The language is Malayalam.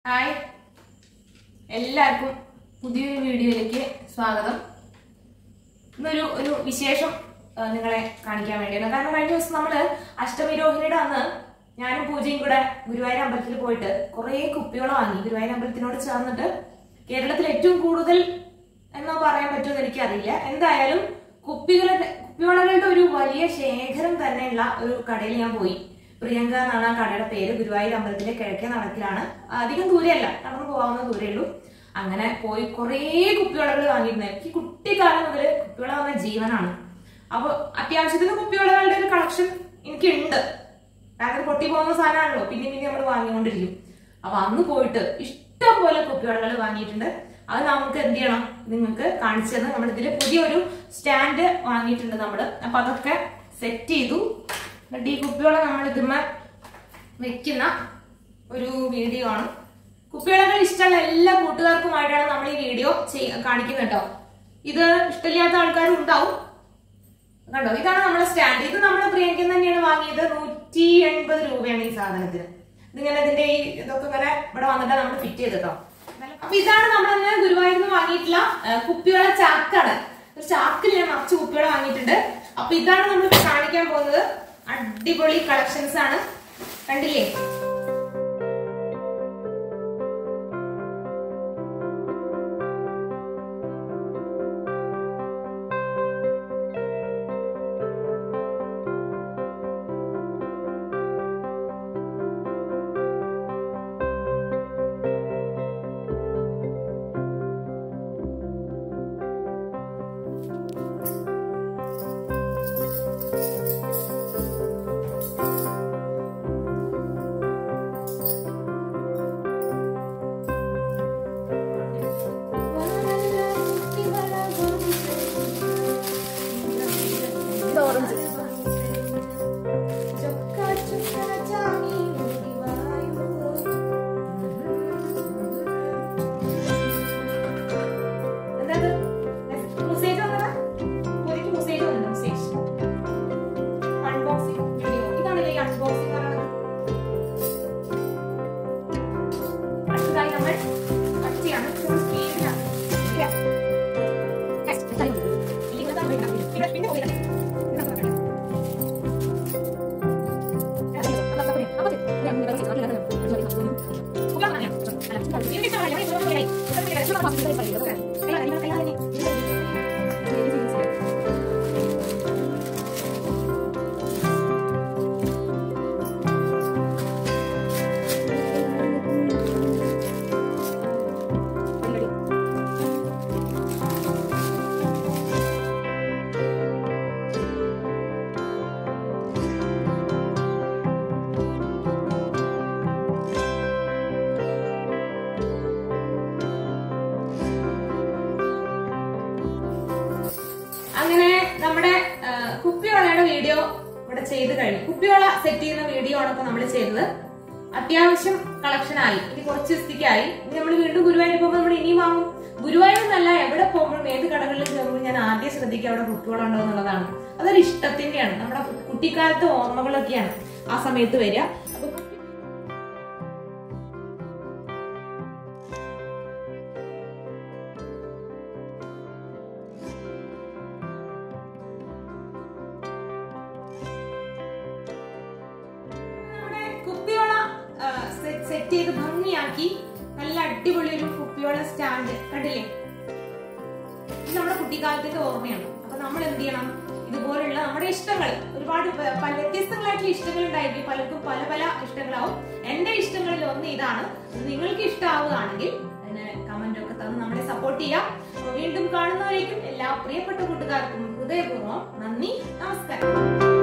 ഹായ് എല്ലാവർക്കും പുതിയൊരു വീഡിയോയിലേക്ക് സ്വാഗതം ഇന്നൊരു ഒരു വിശേഷം ആ, നിങ്ങളെ കാണിക്കാൻ വേണ്ടിയാണ് കാരണം കഴിഞ്ഞ ദിവസം നമ്മള് അഷ്ടമി രോഹിണിയുടെ അന്ന് ഞാനും പൂജയും കൂടെ ഗുരുവായൂർ അമ്പലത്തിൽ പോയിട്ട് കുറേ കുപ്പിയോളം വാങ്ങി ഗുരുവായൂർ അമ്പലത്തിനോട് ചേർന്നിട്ട് കേരളത്തിൽ ഏറ്റവും കൂടുതൽ എന്നോ പറയാൻ പറ്റുമെന്ന് എനിക്കറിയില്ല എന്തായാലും കുപ്പികളുടെ കുപ്പിവളകളുടെ ഒരു വലിയ ശേഖരം തന്നെയുള്ള ഒരു കടയിൽ ഞാൻ പോയി പ്രിയങ്ക എന്നാണ് ആ കടയുടെ പേര് ഗുരുവായൂർ അമ്പലത്തിലെ കിഴക്കേ നടക്കിലാണ് അധികം ദൂരെയല്ല നടന്നു പോകാവുന്ന ദൂരേ ഉള്ളൂ അങ്ങനെ പോയി കുറേ കുപ്പിവളകൾ വാങ്ങിയിരുന്നു എനിക്ക് കുട്ടിക്കാലം മുതൽ കുപ്പിവള വന്ന ജീവനാണ് അപ്പൊ അത്യാവശ്യത്തിന് കുപ്പിവളകളുടെ ഒരു കളക്ഷൻ എനിക്കുണ്ട് കാരണം പൊട്ടി പോകുന്ന സാധനമാണല്ലോ പിന്നെ പിന്നെ നമ്മൾ വാങ്ങിക്കൊണ്ടിരിക്കും അപ്പൊ അന്ന് പോയിട്ട് ഇഷ്ടം പോലെ കുപ്പിവളകൾ വാങ്ങിയിട്ടുണ്ട് അത് നമുക്ക് എന്ത് ചെയ്യണം നിങ്ങൾക്ക് കാണിച്ചു തന്നെ നമ്മൾ ഇതിൽ പുതിയൊരു സ്റ്റാൻഡ് വാങ്ങിയിട്ടുണ്ട് നമ്മള് അപ്പൊ അതൊക്കെ സെറ്റ് ചെയ്തു എന്നിട്ട് ഈ കുപ്പിവള നമ്മൾ ഇതുമ്മ വെക്കുന്ന ഒരു വീഡിയോ ആണ് കുപ്പിവളകൾ ഇഷ്ടമുള്ള എല്ലാ കൂട്ടുകാർക്കുമായിട്ടാണ് നമ്മൾ ഈ വീഡിയോ കാണിക്കുന്നത് കേട്ടോ ഇത് ഇഷ്ടമില്ലാത്ത ആൾക്കാരും ഉണ്ടാവും കണ്ടോ ഇതാണ് നമ്മുടെ സ്റ്റാൻഡ് ഇത് നമ്മുടെ പ്രിയങ്കിൽ തന്നെയാണ് വാങ്ങിയത് നൂറ്റി എൺപത് രൂപയാണ് ഈ സാധനത്തിന് ഇതിങ്ങനെ ഇതിന്റെ ഈ ഇതൊക്കെ ഇങ്ങനെ ഇവിടെ വന്നിട്ട് നമ്മൾ ഫിറ്റ് ചെയ്തിട്ടോ അപ്പൊ ഇതാണ് നമ്മൾ ഗുരുവായൂരിൽ നിന്ന് വാങ്ങിയിട്ടുള്ള ആ, കുപ്പികള ചാക്കാണ് ഒരു ചാക്കിൽ ഞാൻ നിറച്ച് കുപ്പികൾ വാങ്ങിയിട്ടുണ്ട് അപ്പൊ ഇതാണ് നമ്മൾ കാണിക്കാൻ പോകുന്നത് അടിപൊളി കളക്ഷൻസ് ആണ് കണ്ടില്ലേ ഓറഞ്ച് അങ്ങനെ നമ്മുടെ ആ, കുപ്പിവളയുടെ വീഡിയോ ഇവിടെ ചെയ്ത് കഴിഞ്ഞു കുപ്പിവള സെറ്റ് ചെയ്യുന്ന വീഡിയോ ആണ് ഇപ്പൊ നമ്മൾ ചെയ്തത് അത്യാവശ്യം കളക്ഷൻ ആയി ഇനി കുറച്ച് ദിവസത്തേക്കായി ഇനി നമ്മൾ വീണ്ടും ഗുരുവായൂർ പോകുമ്പോൾ നമ്മൾ ഇനിയും വാങ്ങും ഗുരുവായൂർ എന്നല്ല എവിടെ പോകുമ്പോഴും ഏത് കടകളിൽ കയറുമ്പോഴും ഞാൻ ആദ്യം ശ്രദ്ധിക്കുക അവിടെ കുപ്പിവള ഉണ്ടോ എന്നുള്ളതാണ് അതൊരു ഇഷ്ടത്തിന്റെയാണ് നമ്മുടെ കുട്ടിക്കാലത്തെ ഓർമ്മകളൊക്കെയാണ് ആ സമയത്ത് വരിക അപ്പൊ കുപ്പി- നമ്മുടെ കുപ്പിയോള സെറ്റ് ചെയ്ത് ഭംഗിയാക്കി നല്ല അടിപൊളി ഒരു കുപ്പിയോള സ്റ്റാൻഡ് കണ്ടില്ലേ ഇത് നമ്മുടെ കുട്ടിക്കാലത്തിന്റെ ഓർമ്മയാണ് അപ്പൊ നമ്മൾ എന്ത് ചെയ്യണം ഇതുപോലുള്ള നമ്മുടെ ഇഷ്ടങ്ങൾ ഒരുപാട് പ- പല വ്യത്യസ്തങ്ങളായിട്ടുള്ള ഇഷ്ടങ്ങൾ ഉണ്ടായിരിക്കും പലർക്കും പല പല ഇഷ്ടങ്ങളാവും എന്റെ ഇഷ്ടങ്ങളിൽ ഒന്ന് ഇതാണ് അത് നിങ്ങൾക്ക് ഇഷ്ടമാവുകയാണെങ്കിൽ അതിന് കമന്റ് ഒക്കെ തന്ന് നമ്മളെ സപ്പോർട്ട് ചെയ്യാം അപ്പൊ വീണ്ടും കാണുന്നവരേക്കും എല്ലാ പ്രിയപ്പെട്ട കൂട്ടുകാർക്കും ഹൃദയപൂർവ്വം നന്ദി നമസ്കാരം